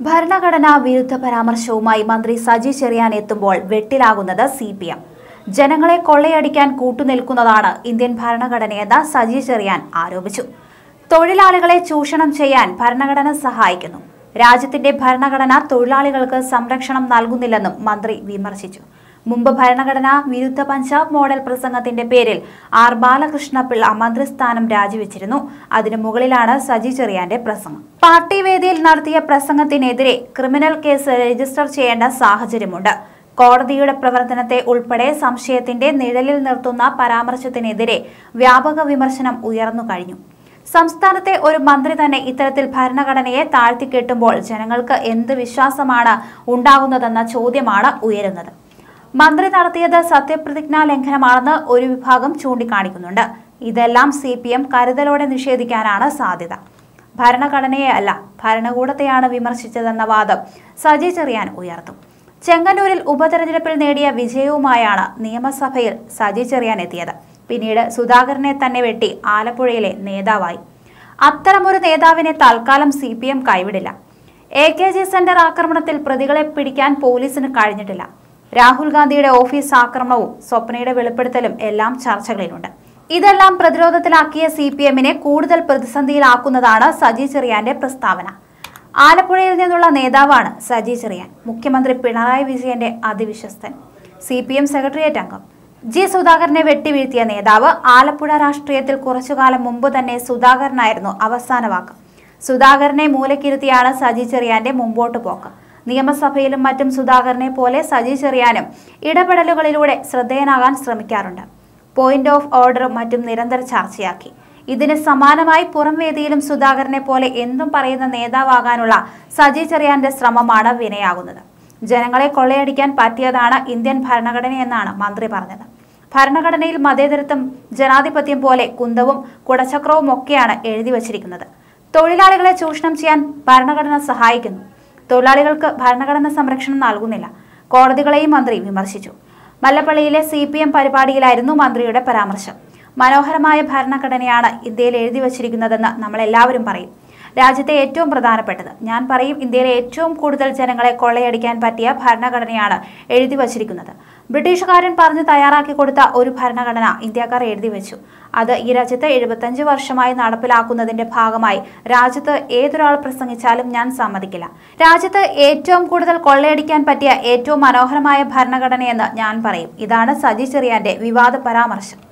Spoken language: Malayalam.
ഭരണഘടനാ വിരുദ്ധ പരാമർശവുമായി മന്ത്രി സജി ചെറിയാൻ എത്തുമ്പോൾ വെട്ടിലാകുന്നത് സി പി എം ജനങ്ങളെ കൊള്ളയടിക്കാൻ കൂട്ടുനിൽക്കുന്നതാണ് ഇന്ത്യൻ ഭരണഘടനയെന്ന് സജി ചെറിയാൻ ആരോപിച്ചു തൊഴിലാളികളെ ചൂഷണം ചെയ്യാൻ ഭരണഘടന സഹായിക്കുന്നു രാജ്യത്തിന്റെ ഭരണഘടന തൊഴിലാളികൾക്ക് സംരക്ഷണം നൽകുന്നില്ലെന്നും മന്ത്രി വിമർശിച്ചു മുമ്പ് ഭരണഘടനാ വിരുദ്ധ പഞ്ചാബ് മോഡൽ പ്രസംഗത്തിന്റെ പേരിൽ ആർ ബാലകൃഷ്ണ പിള്ള മന്ത്രിസ്ഥാനം രാജിവെച്ചിരുന്നു അതിനു മുകളിലാണ് സജി ചെറിയാന്റെ പ്രസംഗം പാർട്ടി വേദിയിൽ നടത്തിയ പ്രസംഗത്തിനെതിരെ ക്രിമിനൽ കേസ് രജിസ്റ്റർ ചെയ്യേണ്ട സാഹചര്യമുണ്ട് കോടതിയുടെ പ്രവർത്തനത്തെ ഉൾപ്പെടെ സംശയത്തിന്റെ നിഴലിൽ നിർത്തുന്ന പരാമർശത്തിനെതിരെ വ്യാപക വിമർശനം ഉയർന്നു കഴിഞ്ഞു സംസ്ഥാനത്തെ ഒരു മന്ത്രി തന്നെ ഇത്തരത്തിൽ ഭരണഘടനയെ താഴ്ത്തിക്കെട്ടുമ്പോൾ ജനങ്ങൾക്ക് എന്ത് വിശ്വാസമാണ് ഉണ്ടാകുന്നതെന്ന ചോദ്യമാണ് ഉയരുന്നത് മന്ത്രി നടത്തിയത് സത്യപ്രതിജ്ഞാ ലംഘനമാണെന്ന് ഒരു വിഭാഗം ചൂണ്ടിക്കാണിക്കുന്നുണ്ട് ഇതെല്ലാം സി പി എം കരുതലോടെ നിഷേധിക്കാനാണ് സാധ്യത ഭരണഘടനയെ അല്ല ഭരണകൂടത്തെയാണ് വിമർശിച്ചതെന്ന വാദം സജി ചെറിയാൻ ഉയർത്തും ചെങ്ങന്നൂരിൽ ഉപതെരഞ്ഞെടുപ്പിൽ നേടിയ വിജയവുമായാണ് നിയമസഭയിൽ സജി ചെറിയാൻ എത്തിയത് പിന്നീട് സുധാകരനെ തന്നെ വെട്ടി ആലപ്പുഴയിലെ നേതാവായി അത്തരമൊരു നേതാവിനെ തൽക്കാലം സി പി എം കൈവിടില്ല എ കെ ജി സെന്റർ ആക്രമണത്തിൽ പ്രതികളെ പിടിക്കാൻ പോലീസിന് കഴിഞ്ഞിട്ടില്ല രാഹുൽ ഗാന്ധിയുടെ ഓഫീസ് ആക്രമണവും സ്വപ്നയുടെ വെളിപ്പെടുത്തലും എല്ലാം ചർച്ചകളിലുണ്ട് ഇതെല്ലാം പ്രതിരോധത്തിലാക്കിയ സി പി എമ്മിനെ കൂടുതൽ പ്രതിസന്ധിയിലാക്കുന്നതാണ് സജി ചെറിയാന്റെ പ്രസ്താവന ആലപ്പുഴയിൽ നിന്നുള്ള നേതാവാണ് സജി ചെറിയാൻ മുഖ്യമന്ത്രി പിണറായി വിജയന്റെ അതിവിശ്വസ്തൻ സി പി എം സെക്രട്ടേറിയറ്റ് അംഗം ജി സുധാകരനെ വെട്ടിവീഴ്ത്തിയ നേതാവ് ആലപ്പുഴ രാഷ്ട്രീയത്തിൽ കുറച്ചുകാലം മുമ്പ് തന്നെ സുധാകരനായിരുന്നു അവസാന വാക്ക് സുധാകരനെ മൂലക്കിരുത്തിയാണ് സജി ചെറിയാന്റെ മുമ്പോട്ട് പോക്ക് നിയമസഭയിലും മറ്റും സുധാകരനെ പോലെ സജി ചെറിയാനും ഇടപെടലുകളിലൂടെ ശ്രദ്ധേയനാകാൻ ശ്രമിക്കാറുണ്ട് പോയിന്റ് ഓഫ് ഓർഡറും മറ്റും നിരന്തര ചർച്ചയാക്കി ഇതിന് സമാനമായി പുറംവേദിയിലും സുധാകരനെ പോലെ എന്തും പറയുന്ന നേതാവാകാനുള്ള സജി ചെറിയാന്റെ ശ്രമമാണ് വിനയാകുന്നത് ജനങ്ങളെ കൊള്ളയടിക്കാൻ പറ്റിയതാണ് ഇന്ത്യൻ ഭരണഘടനയെന്നാണ് മന്ത്രി പറഞ്ഞത് ഭരണഘടനയിൽ മതേതരത്വം ജനാധിപത്യം പോലെ കുന്തവും കുടച്ചക്രവും ഒക്കെയാണ് എഴുതി വച്ചിരിക്കുന്നത് തൊഴിലാളികളെ ചൂഷണം ചെയ്യാൻ ഭരണഘടന സഹായിക്കുന്നു തൊഴിലാളികൾക്ക് ഭരണഘടന സംരക്ഷണം നൽകുന്നില്ല കോടതികളെയും മന്ത്രി വിമർശിച്ചു മല്ലപ്പള്ളിയിലെ സി പി എം പരിപാടിയിലായിരുന്നു മന്ത്രിയുടെ പരാമർശം മനോഹരമായ ഭരണഘടനയാണ് ഇന്ത്യയിൽ എഴുതി വച്ചിരിക്കുന്നതെന്ന് നമ്മൾ എല്ലാവരും പറയും രാജ്യത്തെ ഏറ്റവും പ്രധാനപ്പെട്ടത് ഞാൻ പറയും ഇന്ത്യയിലെ ഏറ്റവും കൂടുതൽ ജനങ്ങളെ കൊള്ളയടിക്കാൻ പറ്റിയ ഭരണഘടനയാണ് എഴുതി വച്ചിരിക്കുന്നത് ബ്രിട്ടീഷുകാരൻ പറഞ്ഞ് തയ്യാറാക്കി കൊടുത്ത ഒരു ഭരണഘടന ഇന്ത്യക്കാർ എഴുതി വെച്ചു അത് ഈ രാജ്യത്ത് എഴുപത്തഞ്ച് വർഷമായി നടപ്പിലാക്കുന്നതിന്റെ ഭാഗമായി രാജ്യത്ത് ഏതൊരാൾ പ്രസംഗിച്ചാലും ഞാൻ സമ്മതിക്കില്ല രാജ്യത്ത് ഏറ്റവും കൂടുതൽ കൊള്ളയടിക്കാൻ പറ്റിയ ഏറ്റവും മനോഹരമായ ഭരണഘടനയെന്ന് ഞാൻ പറയും ഇതാണ് സജി ചെറിയാന്റെ വിവാദ പരാമർശം